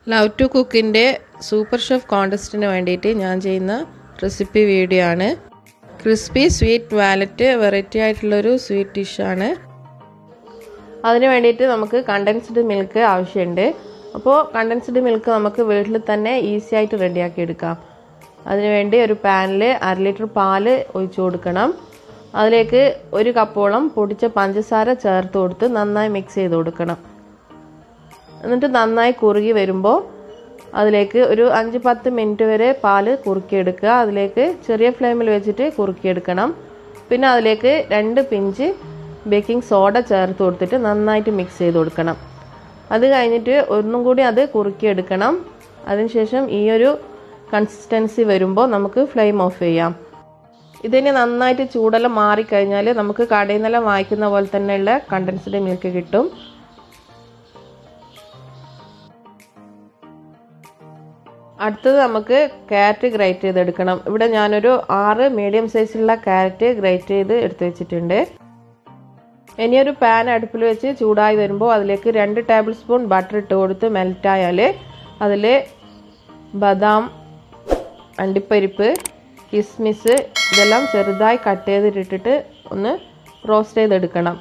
love to കുക്കിൻ്റെ super chef കോൺടെസ്റ്റിന് വേണ്ടിയിട്ട് ഞാൻ ചെയ്യുന്ന റെസിപ്പി വീഡിയോ ആണ് ക്രിസ്പി സ്വീറ്റ് വാലറ്റ് വെറൈറ്റി ആയിട്ടുള്ളൊരു സ്വീറ്റ് ഡിഷാണ് അതിന് വേണ്ടിയിട്ട് നമുക്ക് കണ്ടൻസ്ഡ് മിൽക്ക് ആവശ്യമുണ്ട് അപ്പോൾ കണ്ടൻസ്ഡ് മിൽക്ക് നമുക്ക് വീട്ടിൽ തന്നെ ഈസി ആയിട്ട് റെഡിയാക്കി എടുക്കാം അതിനുവേണ്ടി ഒരു പാനിൽ അര ലിറ്റർ പാല് ഒഴിച്ചു കൊടുക്കണം അതിലേക്ക് ഒരു കപ്പോളം പൊടിച്ച പഞ്ചസാര ചേർത്ത് കൊടുത്ത് നന്നായി മിക്സ് ചെയ്ത് കൊടുക്കണം എന്നിട്ട് നന്നായി കുറുകി വരുമ്പോൾ അതിലേക്ക് ഒരു അഞ്ച് പത്ത് മിനിറ്റ് വരെ പാല് കുറുക്കിയെടുക്കുക അതിലേക്ക് ചെറിയ ഫ്ലെയിമിൽ വെച്ചിട്ട് കുറുക്കിയെടുക്കണം പിന്നെ അതിലേക്ക് രണ്ട് പിഞ്ച് ബേക്കിംഗ് സോഡ ചേർത്ത് കൊടുത്തിട്ട് നന്നായിട്ട് മിക്സ് ചെയ്ത് കൊടുക്കണം അത് കഴിഞ്ഞിട്ട് ഒന്നും കൂടി അത് കുറുക്കിയെടുക്കണം അതിനുശേഷം ഈ ഒരു കൺസിസ്റ്റൻസി വരുമ്പോൾ നമുക്ക് ഫ്ലെയിം ഓഫ് ചെയ്യാം ഇതിന് നന്നായിട്ട് ചൂടെല്ലാം മാറിക്കഴിഞ്ഞാൽ നമുക്ക് കടയിൽ നിന്നെല്ലാം വാങ്ങിക്കുന്ന പോലെ തന്നെയുള്ള കണ്ടൻസ്ഡ് മിൽക്ക് കിട്ടും അടുത്തത് നമുക്ക് ക്യാരറ്റ് ഗ്രേറ്റ് ചെയ്തെടുക്കണം ഇവിടെ ഞാനൊരു ആറ് മീഡിയം സൈസിലുള്ള ക്യാരറ്റ് ഗ്രേറ്റ് ചെയ്ത് എടുത്തു വെച്ചിട്ടുണ്ട് ഇനി ഒരു പാൻ അടുപ്പിൽ വെച്ച് ചൂടായി വരുമ്പോൾ അതിലേക്ക് രണ്ട് ടേബിൾ സ്പൂൺ ബട്ടർ ഇട്ട് കൊടുത്ത് മെൽറ്റായാൽ അതിൽ ബദാം അണ്ടിപ്പരിപ്പ് കിസ്മിസ് ഇതെല്ലാം ചെറുതായി കട്ട് ചെയ്തിട്ടിട്ട് ഒന്ന് റോസ്റ്റ് ചെയ്തെടുക്കണം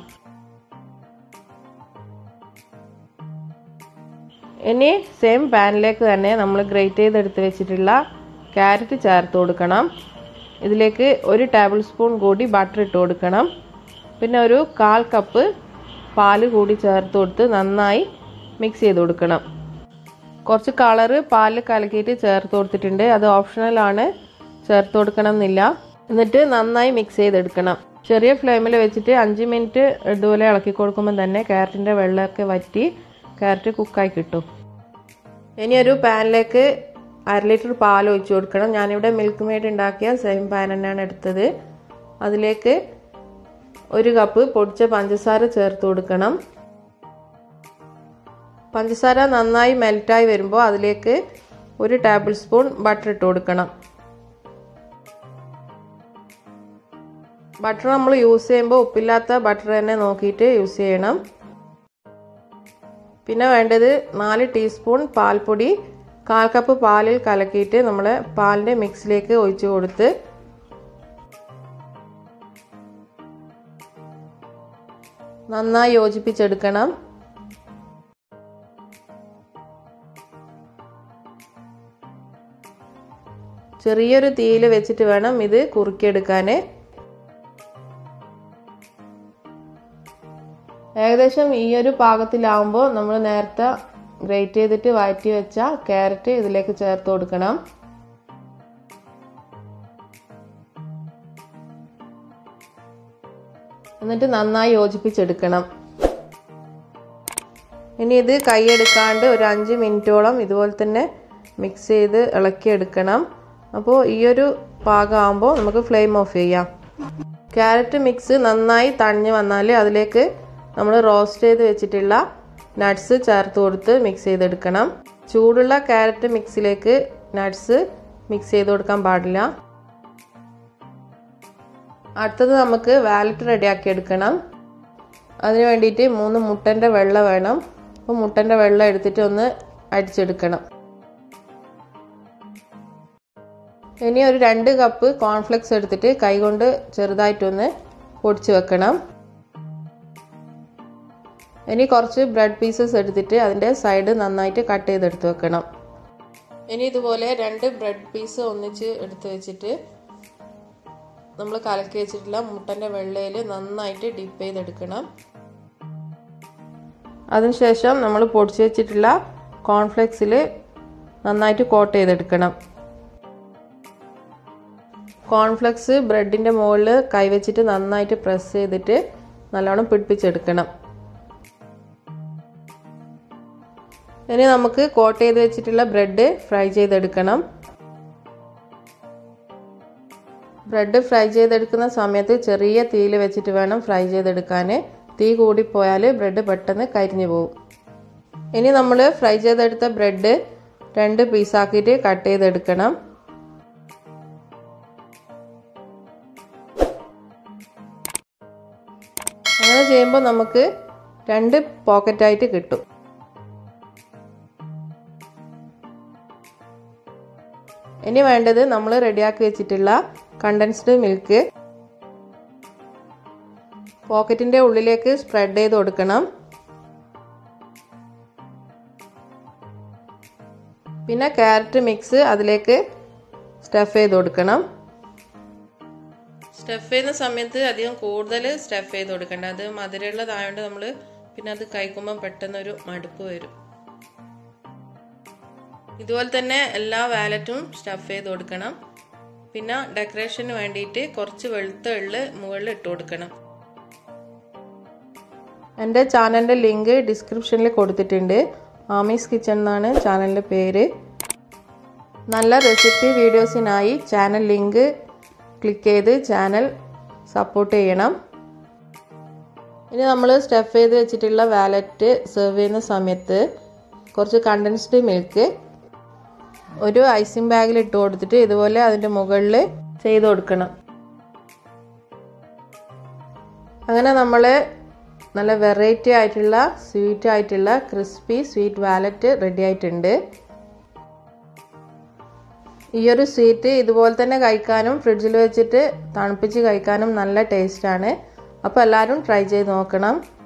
ഇനി സെയിം പാനിലേക്ക് തന്നെ നമ്മൾ ഗ്രേറ്റ് ചെയ്തെടുത്ത് വെച്ചിട്ടുള്ള ക്യാരറ്റ് ചേർത്ത് കൊടുക്കണം ഇതിലേക്ക് ഒരു ടേബിൾ സ്പൂൺ കൂടി ബട്ടർ ഇട്ട് കൊടുക്കണം പിന്നെ ഒരു കാൽ കപ്പ് പാല് കൂടി ചേർത്ത് കൊടുത്ത് നന്നായി മിക്സ് ചെയ്ത് കൊടുക്കണം കുറച്ച് കളറ് പാല് കലക്കിയിട്ട് ചേർത്ത് കൊടുത്തിട്ടുണ്ട് അത് ഓപ്ഷണലാണ് ചേർത്ത് കൊടുക്കണം എന്നില്ല എന്നിട്ട് നന്നായി മിക്സ് ചെയ്തെടുക്കണം ചെറിയ ഫ്ലെയിമിൽ വെച്ചിട്ട് അഞ്ച് മിനിറ്റ് ഇതുപോലെ ഇളക്കി കൊടുക്കുമ്പോൾ തന്നെ ക്യാരറ്റിൻ്റെ വെള്ളമൊക്കെ വറ്റി ക്യാരറ്റ് കുക്കായി കിട്ടും ഇനി ഒരു പാനിലേക്ക് അര ലിറ്റർ പാൽ ഒഴിച്ചു കൊടുക്കണം ഞാനിവിടെ മിൽക്ക് മെയ്ഡ് ഉണ്ടാക്കിയ സെയിം പാൻ തന്നെയാണ് എടുത്തത് അതിലേക്ക് ഒരു കപ്പ് പൊടിച്ച പഞ്ചസാര ചേർത്ത് കൊടുക്കണം പഞ്ചസാര നന്നായി മെൽറ്റായി വരുമ്പോൾ അതിലേക്ക് ഒരു ടേബിൾ സ്പൂൺ ബട്ടർ ഇട്ട് കൊടുക്കണം ബട്ടർ നമ്മൾ യൂസ് ചെയ്യുമ്പോൾ ഉപ്പില്ലാത്ത ബട്ടർ തന്നെ നോക്കിയിട്ട് യൂസ് ചെയ്യണം പിന്നെ വേണ്ടത് നാല് ടീസ്പൂൺ പാൽപ്പൊടി കാൽ കപ്പ് പാലിൽ കലക്കിയിട്ട് നമ്മൾ പാലിൻ്റെ മിക്സിലേക്ക് ഒഴിച്ചു കൊടുത്ത് നന്നായി യോജിപ്പിച്ചെടുക്കണം ചെറിയൊരു തീയിൽ വെച്ചിട്ട് വേണം ഇത് കുറുക്കിയെടുക്കാൻ ഏകദേശം ഈ ഒരു പാകത്തിലാവുമ്പോൾ നമ്മൾ നേരത്തെ ഗ്രേറ്റ് ചെയ്തിട്ട് വഴറ്റി വെച്ച ക്യാരറ്റ് ഇതിലേക്ക് ചേർത്ത് കൊടുക്കണം എന്നിട്ട് നന്നായി യോജിപ്പിച്ചെടുക്കണം ഇനി ഇത് കൈയെടുക്കാണ്ട് ഒരു അഞ്ച് മിനിറ്റോളം ഇതുപോലെ തന്നെ മിക്സ് ചെയ്ത് ഇളക്കിയെടുക്കണം അപ്പോൾ ഈ ഒരു പാകമാകുമ്പോൾ നമുക്ക് ഫ്ലെയിം ഓഫ് ചെയ്യാം ക്യാരറ്റ് മിക്സ് നന്നായി തണിഞ്ഞ് വന്നാൽ അതിലേക്ക് നമ്മൾ റോസ്റ്റ് ചെയ്ത് വെച്ചിട്ടുള്ള നട്ട്സ് ചേർത്ത് കൊടുത്ത് മിക്സ് ചെയ്തെടുക്കണം ചൂടുള്ള ക്യാരറ്റ് മിക്സിലേക്ക് നട്ട്സ് മിക്സ് ചെയ്ത് കൊടുക്കാൻ പാടില്ല അടുത്തത് നമുക്ക് വാലറ്റ് റെഡിയാക്കി എടുക്കണം അതിന് വേണ്ടിയിട്ട് മൂന്ന് മുട്ടൻ്റെ വെള്ള വേണം അപ്പോൾ മുട്ടൻ്റെ വെള്ളം എടുത്തിട്ട് ഒന്ന് അടിച്ചെടുക്കണം ഇനി ഒരു രണ്ട് കപ്പ് കോൺഫ്ലെക്സ് എടുത്തിട്ട് കൈകൊണ്ട് ചെറുതായിട്ടൊന്ന് പൊടിച്ച് വെക്കണം ഇനി കുറച്ച് ബ്രെഡ് പീസസ് എടുത്തിട്ട് അതിൻ്റെ സൈഡ് നന്നായിട്ട് കട്ട് ചെയ്തെടുത്ത് വെക്കണം ഇനി ഇതുപോലെ രണ്ട് ബ്രെഡ് പീസ് ഒന്നിച്ച് എടുത്ത് വെച്ചിട്ട് നമ്മൾ കലക്കി വെച്ചിട്ടുള്ള മുട്ടൻ്റെ വെള്ളയിൽ നന്നായിട്ട് ഡിപ്പ് ചെയ്തെടുക്കണം അതിനുശേഷം നമ്മൾ പൊടിച്ച് വെച്ചിട്ടുള്ള കോൺഫ്ലെക്സിൽ നന്നായിട്ട് കോട്ട് ചെയ്തെടുക്കണം കോൺഫ്ലെക്സ് ബ്രെഡിൻ്റെ മുകളിൽ കൈവച്ചിട്ട് നന്നായിട്ട് പ്രസ് ചെയ്തിട്ട് നല്ലോണം പിടിപ്പിച്ചെടുക്കണം ഇനി നമുക്ക് കോട്ട് ചെയ്ത് വെച്ചിട്ടുള്ള ബ്രെഡ് ഫ്രൈ ചെയ്തെടുക്കണം ബ്രെഡ് ഫ്രൈ ചെയ്തെടുക്കുന്ന സമയത്ത് ചെറിയ തീയിൽ വെച്ചിട്ട് വേണം ഫ്രൈ ചെയ്തെടുക്കാൻ തീ കൂടിപ്പോയാൽ ബ്രെഡ് പെട്ടെന്ന് കരിഞ്ഞു പോകും ഇനി നമ്മൾ ഫ്രൈ ചെയ്തെടുത്ത ബ്രെഡ് രണ്ട് പീസാക്കിയിട്ട് കട്ട് ചെയ്തെടുക്കണം അങ്ങനെ ചെയ്യുമ്പോൾ നമുക്ക് രണ്ട് പോക്കറ്റായിട്ട് കിട്ടും ഇനി വേണ്ടത് നമ്മൾ റെഡിയാക്കി വെച്ചിട്ടുള്ള കണ്ടൻസ്ഡ് മിൽക്ക് പോക്കറ്റിൻ്റെ ഉള്ളിലേക്ക് സ്പ്രെഡ് ചെയ്ത് കൊടുക്കണം പിന്നെ ക്യാരറ്റ് മിക്സ് അതിലേക്ക് സ്റ്റഫ് ചെയ്ത് കൊടുക്കണം സ്റ്റഫ് ചെയ്യുന്ന സമയത്ത് അധികം കൂടുതൽ സ്റ്റഫ് ചെയ്ത് കൊടുക്കേണ്ട അത് മധുരമുള്ളതായതുകൊണ്ട് നമ്മൾ പിന്നെ അത് കഴിക്കുമ്പോൾ പെട്ടെന്നൊരു മടുപ്പ് വരും ഇതുപോലെ തന്നെ എല്ലാ വാലറ്റും സ്റ്റഫ് ചെയ്ത് കൊടുക്കണം പിന്നെ ഡെക്കറേഷന് വേണ്ടിയിട്ട് കുറച്ച് വെളുത്ത എള്ള് മുകളിൽ ഇട്ട് കൊടുക്കണം എൻ്റെ ചാനലിൻ്റെ ലിങ്ക് ഡിസ്ക്രിപ്ഷനിൽ കൊടുത്തിട്ടുണ്ട് ആമീസ് കിച്ചൺ എന്നാണ് ചാനലിൻ്റെ പേര് നല്ല റെസിപ്പി വീഡിയോസിനായി ചാനൽ ലിങ്ക് ക്ലിക്ക് ചെയ്ത് ചാനൽ സപ്പോർട്ട് ചെയ്യണം ഇനി നമ്മൾ സ്റ്റഫ് ചെയ്ത് വെച്ചിട്ടുള്ള വാലറ്റ് സെർവ് ചെയ്യുന്ന സമയത്ത് കുറച്ച് കണ്ടൻസ്ഡ് മിൽക്ക് ഒരു ഐസിങ് ബാഗിൽ ഇട്ട് കൊടുത്തിട്ട് ഇതുപോലെ അതിൻ്റെ മുകളിൽ ചെയ്ത് കൊടുക്കണം അങ്ങനെ നമ്മൾ നല്ല വെറൈറ്റി ആയിട്ടുള്ള സ്വീറ്റ് ആയിട്ടുള്ള ക്രിസ്പി സ്വീറ്റ് വാലറ്റ് റെഡി ആയിട്ടുണ്ട് ഈ ഒരു സ്വീറ്റ് ഇതുപോലെ തന്നെ കഴിക്കാനും ഫ്രിഡ്ജിൽ വെച്ചിട്ട് തണുപ്പിച്ച് കഴിക്കാനും നല്ല ടേസ്റ്റാണ് അപ്പോൾ എല്ലാവരും ട്രൈ ചെയ്ത് നോക്കണം